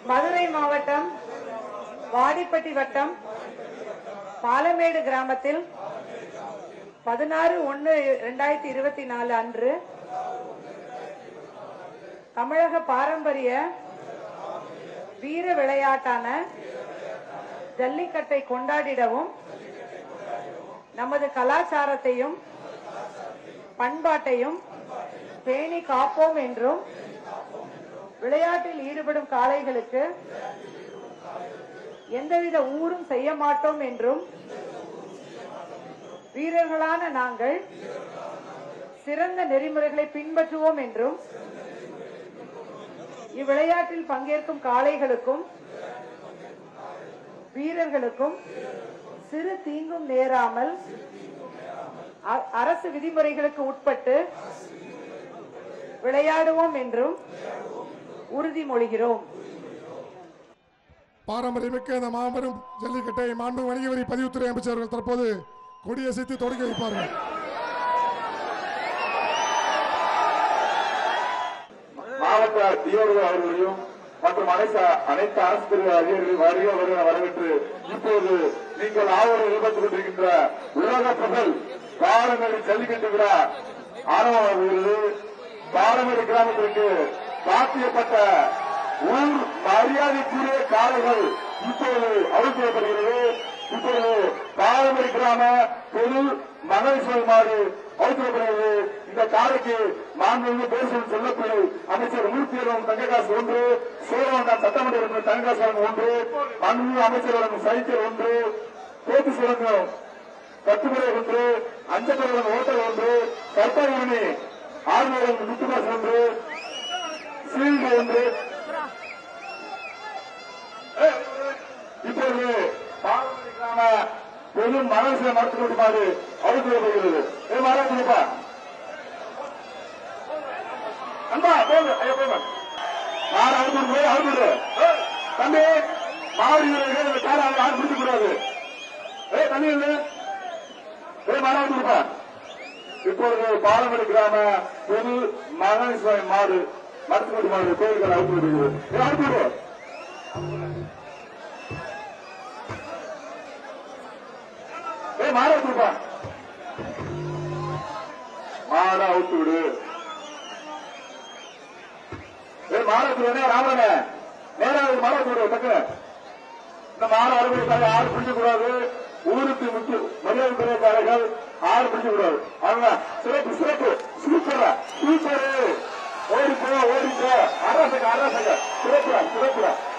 மதுரை மாவட்டம் வாடிப்பட்டி வட்டம் பாலமேடு கிராமத்தில் பதினாறு ஒன்னு இரண்டாயிரத்தி இருபத்தி நாலு அன்று தமிழக பாரம்பரிய வீர விளையாட்டான ஜல்லிக்கட்டை கொண்டாடிடவும் நமது கலாச்சாரத்தையும் பண்பாட்டையும் பேணி காப்போம் என்றும் விளையாட்டில் ஈடுபடும் காளைகளுக்கு எந்தவித ஊரும் செய்ய மாட்டோம் என்றும் வீரர்களான நாங்கள் சிறந்த நெறிமுறைகளை பின்பற்றுவோம் என்றும் இவ்விளையாட்டில் பங்கேற்கும் காளைகளுக்கும் வீரர்களுக்கும் சிறு தீங்கும் நேராமல் அ- அரசு விதிமுறைகளுக்கு உட்பட்டு விளையாடுவோம் என்றும் உறுதிமொழிகிறோம் பாரம்பரியமிக்க இந்த மாபெரும் ஜல்லிக்கட்டை மாண்பு வணிக வரி பதிவுத்துறை அமைச்சர்கள் தற்போது கொடியசைத்து தொடங்கி வைப்பார்கள் மாவட்ட டிஆர்ஓ அவர்களையும் மற்றும் அனைத்து அனைத்து அரசு பிரிவு அதிகாரிகளையும் வருக வருக வரவேற்று இப்போது நீங்கள் ஆவணம் எதிர்பார்த்துக் கொண்டிருக்கின்ற உலக புகழ் பாரம்பரிய ஜல்லிக்கட்டு விழா ஆரம்பமாகிறது பாரம்பரிய கிராமத்திற்கு சாத்தியப்பட்ட ஊர் மரியாதைக்குரிய காலைகள் இப்போது அழுத்தப்படுகிறது இப்போது பாரம்பரிய கிராம பொது மகேஸ்வரி மாடு அழுத்தப்படுகிறது இந்த காலைக்கு மாண்புமிகு பேசும் சொல்லப்பிள்ளை அமைச்சர் மூர்த்தியிடம் தங்ககாசு ஒன்று சோழவந்தான் சட்டமன்ற உறுப்பினர் தங்ககாசு வழங்கும் ஒன்று மாண்புமிகு அமைச்சர் வழங்கும் சைக்கிள் ஒன்று போட்டு சுழங்கும் கட்டுமுறை ஒன்று அஞ்சல் ஓட்டல் ஒன்று கற்பகமணி ஆளுநர் முத்துமாசு ஒன்று சீல்டு ஒன்று இப்பொழுது பாரம்பரிய கிராம பெரும் மனசை மறுத்து கொண்டுமாறு அழுத்தப்படுகிறது ஏ மாறாச்சுப்பா அன்பா போங்க ஐயா போங்க மாற அழுத்து போய் அழுத்து தம்பி மாவடி வீரர்கள் கார யாரும் பிடிக்க கூடாது ஏ தண்ணி இல்லை ஏ மாற அழுத்துப்பா இப்பொழுது பாலமடி கிராம பொது மகேஸ்வரி மாடு மருத்துவ மாடு கோயில்கள் அழுத்து விடுகிறது ஏ அழுத்து விடு ஏய் மாட அவுத்துப்பா மாட அவுத்து விடு ஏய் மாட அவுத்து விடு ராமனே நேரா ஒரு மாட அவுத்து விடு டக்கு இந்த மாட அறுபது ஆறு பிடிக்க கூடாது ஊருக்கு முக்கிய மரியாதை குறைக்காரர்கள் ஆறு பிடிக்க கூடாது அவங்க சிறப்பு சிறப்பு சூப்பரா சூப்பரு ஓடி போ ஓடி போ அரசக அரசக சிறப்புடா சிறப்புடா